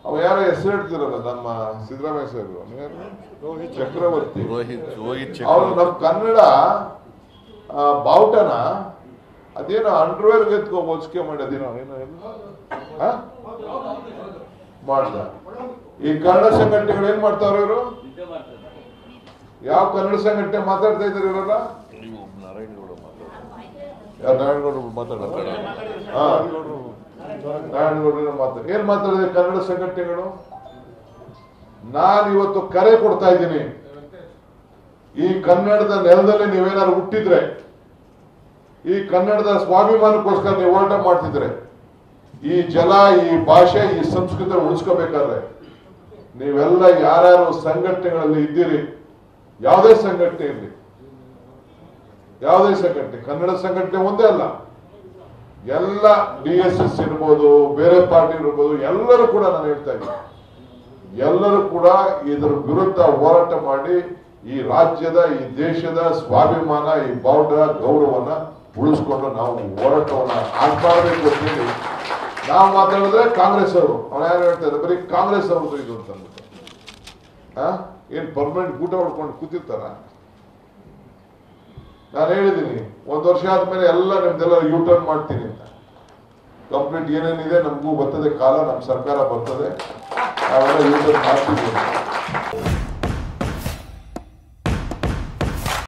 ಅವ ಯಾರೋ ಹೆಸರು ಹೇಳ್ತಿರಲ್ಲ ನಮ್ಮ ಸಿದ್ದರಾಮಯ್ಯ ಸಾಹೇಬರು ಅವ್ನು ಯಾರು? ಚಕ್ರವರ್ತಿ ರೋಹಿತ್ ರೋಹಿತ್ ಅವನು ಚಕ್ರವರ್ತಿ ನಮ್ಮ ಕನ್ನಡ ಆ, ಬಾವುಟನ ಅದೇನೋ ಅಂಡರ್ವೇರ್ ಎತ್ಕೊ ಹೊಚ್ಕೆ ಮಾಡಿ ಅದೇನೋ ಏನೋ ಏನು? ಆ? ಮಾಡ್ದ ಈ ಕನ್ನಡ ಸಂಘಟನೆಗಳು ಏನ್ ಮಾಡ್ತಾವ್ರ ಇವರು ಯಾವ ಕನ್ನಡ ಸಂಘಟನೆ ಮಾತಾಡ್ತಾ ಇದಾರೆ ಇವರೆಲ್ಲ ನೀವು ನಾರಾಯಣಗೌಡ ಮಾತಾಡ್ತಾರೆ ಯಾರು ನಾರಾಯಣಗೌಡರು ಮಾತಾಡೋಣ ಹಾ ನಾರಾಯಣಗೌಡರು ಮಾತಾಡ ಏನ್ ಮಾತಾಡಿದೆ ಕನ್ನಡ ಸಂಘಟನೆಗಳು ನಾನು ಇವತ್ತು ಕರೆ ಕೊಡ್ತಾ ಇದ್ದೀನಿ ಈ ಕನ್ನಡದ ನೆಲದಲ್ಲಿ ನೀವೇನಾದ್ರು ಹುಟ್ಟಿದ್ರೆ ಈ ಕನ್ನಡದ ಸ್ವಾಭಿಮಾನಕ್ಕೋಸ್ಕರ ನೀವು ಹೋರಾಟ ಮಾಡ್ತಿದ್ರೆ ಈ ಜಲ ಈ ಭಾಷೆ ಈ ಸಂಸ್ಕೃತಿ ಉಳಿಸ್ಕೋಬೇಕಾದ್ರೆ ನೀವೆಲ್ಲ ಯಾರ್ಯಾರು ಸಂಘಟನೆಗಳಲ್ಲಿ ಇದ್ದೀರಿ ಯಾವುದೇ ಸಂಘಟನೆ ಇರಲಿ ಯಾವುದೇ ಸಂಘಟನೆ ಕನ್ನಡ ಸಂಘಟನೆ ಒಂದೇ ಅಲ್ಲ ಎಲ್ಲ ಡಿ ಎಸ್ ಎಸ್ ಇರ್ಬೋದು ಬೇರೆ ಪಾರ್ಟಿ ಇರ್ಬೋದು ಎಲ್ಲರೂ ಕೂಡ ನಾನು ಹೇಳ್ತಾ ಇದ್ದೀನಿ ಎಲ್ಲರೂ ಕೂಡ ಇದರ ವಿರುದ್ಧ ಹೋರಾಟ ಮಾಡಿ ಈ ರಾಜ್ಯದ ಈ ದೇಶದ ಸ್ವಾಭಿಮಾನ ಈ ಬಾವುಟ ಗೌರವನ ಉಳಿಸ್ಕೊಂಡು ನಾವು ಹೋರಾಟವನ್ನ ಆಗ್ಬಾರ್ಬೇಕು ಅಂತ ಹೇಳಿ ನಾವು ಮಾತಾಡಿದ್ರೆ ಕಾಂಗ್ರೆಸ್ ಅವರು ಅವ್ನು ಯಾರು ಹೇಳ್ತಾ ಇದ್ದಾರೆ ಬರೀ ಕಾಂಗ್ರೆಸ್ ಅವ್ರದ್ದು ಇದು ಅಂತ ಅಂದ್ಬಿಟ್ಟು ಆ? ಏನ್ ಪರ್ಮನೆಂಟ್ ಊಟ ಹೊಡ್ಕೊಂಡು ಕೂತಿರ್ತಾರ ನಾನು ಹೇಳಿದ್ದೀನಿ ಒಂದ್ ವರ್ಷ ಆದ್ಮೇಲೆ ಎಲ್ಲ ನಿಮ್ದೆಲ್ಲ ಯೂ ಟರ್ನ್ ಮಾಡ್ತೀನಿ ಅಂತ ಕಂಪ್ಲೀಟ್ ಏನೇನಿದೆ ನಮಗೂ ಬರ್ತದೆ ಕಾಲ ನಮ್ಮ ಸರ್ಕಾರ ಬರ್ತದೆ ನಾವೆಲ್ಲ ಯೂ ಟರ್ನ್ ಮಾಡ್ತಿದ್ದೀವಿ